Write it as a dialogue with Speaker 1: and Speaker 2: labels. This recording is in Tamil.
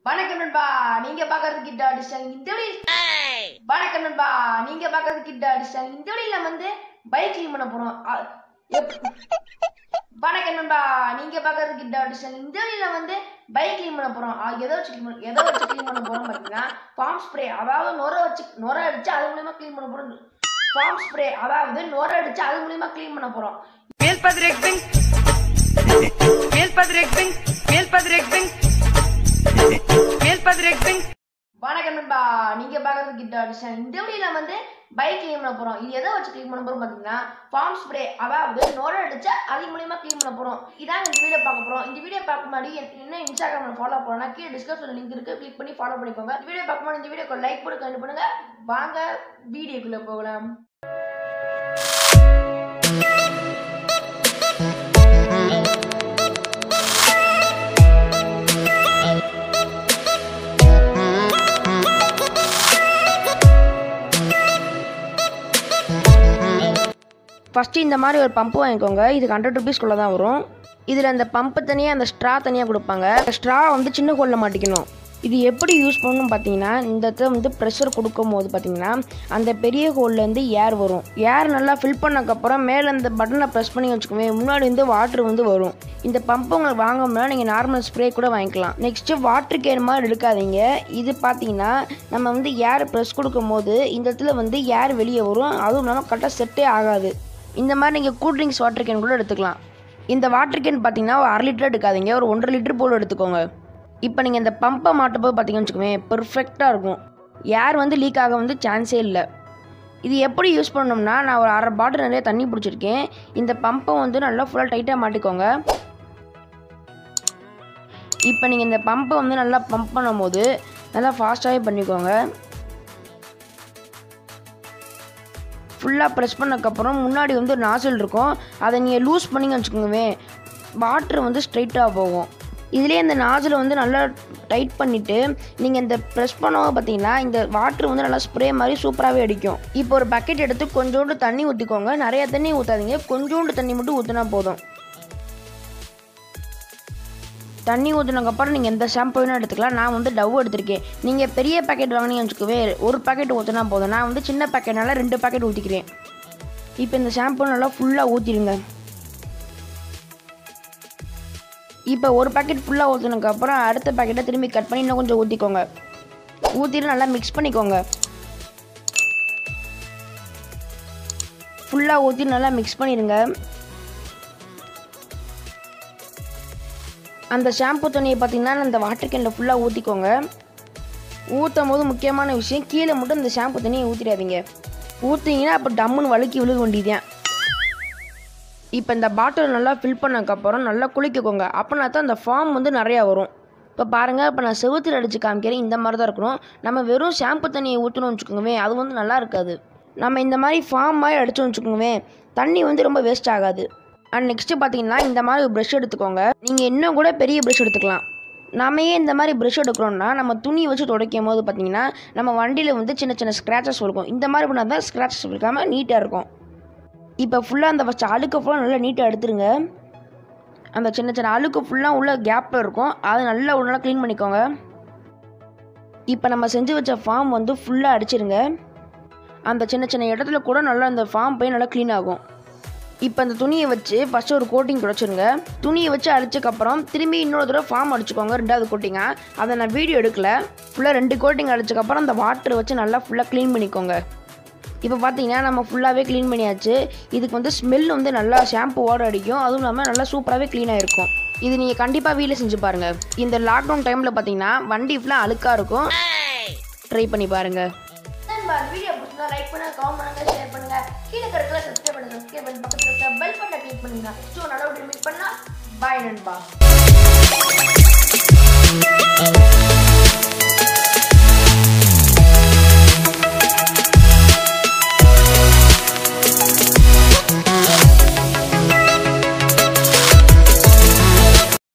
Speaker 1: வணக்கம் நண்பா நீங்க பாக்குறது கிட்ட அடிச்சாங்க இந்த வழியில் வணக்கம் நண்பா நீங்க பாக்குறது கிட்ட அடிச்சாங்க இந்த வழியில் நம்ம வந்து பைக் கிளீன் பண்ண போறோம் அ, எப்- வணக்கம் நண்பா நீங்க பாக்குறது கிட்ட அடிச்சாங்க இந்த வழியில வந்து பைக் கிளீன் பண்ண போறோம் அ, எதை வச்சு clean பண்ண எதை வச்சு க்ளீன் பண்ண போறோம் பாத்தீங்கன்னா ஃபார்ம் ஸ்ப்ரே அதாவது நுர வச்சு நுர அடிச்சு அது மூலியமா க்ளீன் பண்ண போறோம் ஃபார்ம் ஸ்ப்ரே அதாவது நுர அடிச்சு அது மூலியமா க்ளீன் பண்ண போறோம்
Speaker 2: Mil padrecting. Mil padrecting. Mil padrecting. Mil padrecting.
Speaker 1: வணக்கம் நண்பா நீங்க பாக்குறது கிட்ட அடிஷன் இந்த வீடியோல வந்து பைக் க்ளீன் பண்ண போறோம் இது எதை வச்சு க்ளீன் பண்ண போறோம் பாத்தீங்கன்னா ஃபார்ம் ஸ்ப்ரே அதாவது நுர அடிச்சு அது மூலியமா க்ளீன் பண்ண போறோம் இதான் இந்த வீடியோ பார்க்க போறோம் இந்த வீடியோ பார்க்க முன்னாடி என்- என்ன இன்ஸ்டாகிராம்ல ஃபாலோ பண்ணா கீழே டிஸ்கிரிப்ஷன்ல லிங்க் இருக்கு கிளிக் பண்ணி ஃபாலோ பண்ணிக்கோங்க இந்த வீடியோ பார்க்க முன்னாடி இந்த வீடியோக்கு லைக் போட்டு கண்டு பண்ணுங்க வாங்க வீடியோக்குள்ள போகலாம் ஃபஸ்ட்டு இந்த மாதிரி ஒரு பம்பு வாங்கிக்கோங்க இதுக்கு ஹண்ட்ரட் ருபீஸ்க்குள்ளே தான் வரும் இதில் அந்த பம்பு தனியாக அந்த ஸ்ட்ரா தனியாக கொடுப்பாங்க ஸ்ட்ரா வந்து சின்ன ஹோலில் மாட்டிக்கணும் இது எப்படி யூஸ் பண்ணணும் பார்த்தீங்கன்னா இந்த இடத்துல வந்து ப்ரெஷர் கொடுக்கும் போது பார்த்தீங்கன்னா அந்த பெரிய ஹோல்லேருந்து ஏர் வரும் ஏர் நல்லா ஃபில் பண்ணக்கப்புறம் மேலே அந்த பட்டனை ப்ரெஸ் பண்ணி வச்சுக்கோங்க முன்னாடி வந்து வாட்டர் வந்து வரும் இந்த பம்பு உங்களுக்கு வாங்கணும்னா நீங்கள் நார்மல் ஸ்ப்ரே கூட வாங்கிக்கலாம் நெக்ஸ்ட்டு வாட்டர் கேன் மாதிரி எடுக்காதீங்க இது பார்த்தீங்கன்னா நம்ம வந்து ஏர் ப்ரெஸ் கொடுக்கும் போது இந்த இடத்துல வந்து ஏர் வெளியே வரும் அதுவும் இல்லாமல் கரெக்டாக செட்டே ஆகாது இந்த மாதிரி நீங்கள் கூல் ட்ரிங்க்ஸ் வாட்டர் கேன் கூட எடுத்துக்கலாம் இந்த வாட்டர் கேன் பார்த்தீங்கன்னா ஒரு அரை லிட்டர் எடுக்காதீங்க ஒரு ஒன்றரை லிட்டர் போல் எடுத்துக்கோங்க இப்போ நீங்கள் இந்த பம்பை மாட்டும்போது பார்த்தீங்கன்னு வச்சுக்கோங்க பெர்ஃபெக்டாக இருக்கும் ஏர் வந்து லீக் ஆக வந்து சான்ஸே இல்லை இது எப்படி யூஸ் பண்ணணும்னா நான் ஒரு அரை பாட்டில் நிறைய தண்ணி பிடிச்சிருக்கேன் இந்த பம்பை வந்து நல்லா ஃபுல்லாக டைட்டாக மாட்டிக்கோங்க இப்போ நீங்கள் இந்த பம்பை வந்து நல்லா பம்ப் பண்ணும்போது நல்லா ஃபாஸ்ட்டாகவே பண்ணிக்கோங்க ஃபுல்லாக ப்ரெஸ் பண்ணக்கப்புறம் முன்னாடி வந்து ஒரு நாசில் இருக்கும் அதை நீங்கள் லூஸ் பண்ணிங்க வச்சுக்கோங்கவே வாட்ரு வந்து ஸ்ட்ரைட்டாக போகும் இதுலேயே இந்த நாசில் வந்து நல்லா டைட் பண்ணிவிட்டு நீங்கள் இந்த ப்ரெஸ் பண்ணவங்க பார்த்தீங்கன்னா இந்த வாட்ரு வந்து நல்லா ஸ்ப்ரே மாதிரி சூப்பராகவே அடிக்கும் இப்போ ஒரு பக்கெட் எடுத்து கொஞ்சோண்டு தண்ணி ஊற்றிக்கோங்க நிறைய தண்ணி ஊற்றாதீங்க கொஞ்சோண்டு தண்ணி மட்டும் ஊற்றினா போதும் தண்ணி ஊற்றினதுக்கப்புறம் நீங்கள் எந்த ஷாம்பு வேணும் எடுத்துக்கலாம் நான் வந்து டவ் எடுத்திருக்கேன் நீங்கள் பெரிய பேக்கெட் வாங்கினீங்கன்னு வச்சுக்கவே ஒரு பேக்கெட் ஊற்றினா போதும் நான் வந்து சின்ன பேக்கெட்னால ரெண்டு பேக்கெட் ஊற்றிக்கிறேன் இப்போ இந்த ஷாம்பு நல்லா ஃபுல்லாக ஊற்றிடுங்க இப்போ ஒரு பேக்கெட் ஃபுல்லாக ஊற்றினதுக்கப்புறம் அடுத்த பேக்கெட்டை திரும்பி கட் பண்ணி இன்னும் கொஞ்சம் ஊற்றிக்கோங்க ஊற்றிட்டு நல்லா மிக்ஸ் பண்ணிக்கோங்க ஃபுல்லாக ஊற்றி நல்லா மிக்ஸ் பண்ணிடுங்க அந்த ஷாம்பு தண்ணியை பார்த்தீங்கன்னா அந்த வாட்டர் கேனில் ஃபுல்லாக ஊற்றிக்கோங்க ஊற்றும் போது முக்கியமான விஷயம் கீழே மட்டும் இந்த ஷாம்பு தண்ணியை ஊற்றிடாதீங்க ஊற்றிங்கன்னா அப்போ டம்முன்னு வழுக்கி விழுக வேண்டியதுதான் இப்போ இந்த பாட்டில் நல்லா ஃபில் பண்ணதுக்கப்புறம் நல்லா குளிக்கோங்க அப்படின்னா தான் அந்த ஃபார்ம் வந்து நிறையா வரும் இப்போ பாருங்கள் இப்போ நான் செவுத்தில் அடித்து காமிக்கிறேன் இந்த மாதிரி தான் இருக்கணும் நம்ம வெறும் ஷாம்பு தண்ணியை ஊற்றணும்னு வச்சுக்கோங்கவே அது வந்து நல்லா இருக்காது நம்ம இந்த மாதிரி ஃபார்ம் மாதிரி அடிச்சோம்னு வச்சுக்கோங்கவே தண்ணி வந்து ரொம்ப வேஸ்ட் ஆகாது அண்ட் நெக்ஸ்ட்டு பார்த்தீங்கன்னா இந்த மாதிரி ஒரு ப்ரஷ் எடுத்துக்கோங்க நீங்கள் இன்னும் கூட பெரிய ப்ரஷ் எடுத்துக்கலாம் நாம ஏன் இந்த மாதிரி ப்ரஷ் எடுக்கிறோம்னா நம்ம துணி வச்சு துடைக்கும் போது பார்த்தீங்கன்னா நம்ம வண்டியில் வந்து சின்ன சின்ன ஸ்க்ராச்சஸ் இருக்கும் இந்த மாதிரி பண்ணால் தான் ஸ்க்ராச்சஸ் இருக்காமல் நீட்டாக இருக்கும் இப்போ ஃபுல்லாக அந்த ஃபஸ்ட் அழுக்கு ஃபுல்லாக நல்லா நீட்டாக எடுத்துருங்க அந்த சின்ன சின்ன அழுக்கு ஃபுல்லாக உள்ள கேப்பில் இருக்கும் அதை நல்லா ஒரு நல்லா க்ளீன் பண்ணிக்கோங்க இப்போ நம்ம செஞ்சு வச்ச ஃபார்ம் வந்து ஃபுல்லாக அடிச்சிருங்க அந்த சின்ன சின்ன இடத்துல கூட நல்லா அந்த ஃபார்ம் போய் நல்லா க்ளீன் ஆகும் இப்போ அந்த துணியை வச்சு ஃபஸ்ட்டு ஒரு கோட்டிங் துடைச்சிருங்க துணியை வச்சு அடிச்சக்கப்புறம் திரும்பி இன்னொரு தடவை ஃபார்ம் அடிச்சுக்கோங்க ரெண்டாவது கோட்டிங்காக அதை நான் வீடியோ எடுக்கல ஃபுல்லாக ரெண்டு கோட்டிங் அடிச்சக்கப்புறம் அந்த வாட்டர் வச்சு நல்லா ஃபுல்லாக க்ளீன் பண்ணிக்கோங்க இப்போ பார்த்தீங்கன்னா நம்ம ஃபுல்லாகவே க்ளீன் பண்ணியாச்சு இதுக்கு வந்து ஸ்மெல் வந்து நல்லா ஷாம்புவோட அடிக்கும் அதுவும் இல்லாமல் நல்லா சூப்பராகவே க்ளீனாக இருக்கும் இது நீங்கள் கண்டிப்பாக வீட்டில் செஞ்சு பாருங்கள் இந்த லாக்டவுன் டைமில் பார்த்தீங்கன்னா வண்டி ஃபுல்லாக அழுக்காக இருக்கும் ட்ரை பண்ணி பாருங்கள் வீடியோ பிடிச்சிருந்தா லைக் பண்ணுங்க கமெண்ட் பண்ணுங்க ஷேர் பண்ணுங்க கீழே இருக்கிற சப்ஸ்கிரைப் பண்ணுங்க சப்ஸ்கிரைப் பண்ணி பக்கத்துல இருக்க பெல் பட்டனை கிளிக் பண்ணுங்க நெக்ஸ்ட் ஒரு நல்ல மீட் பண்ணலாம் பாய் நண்பா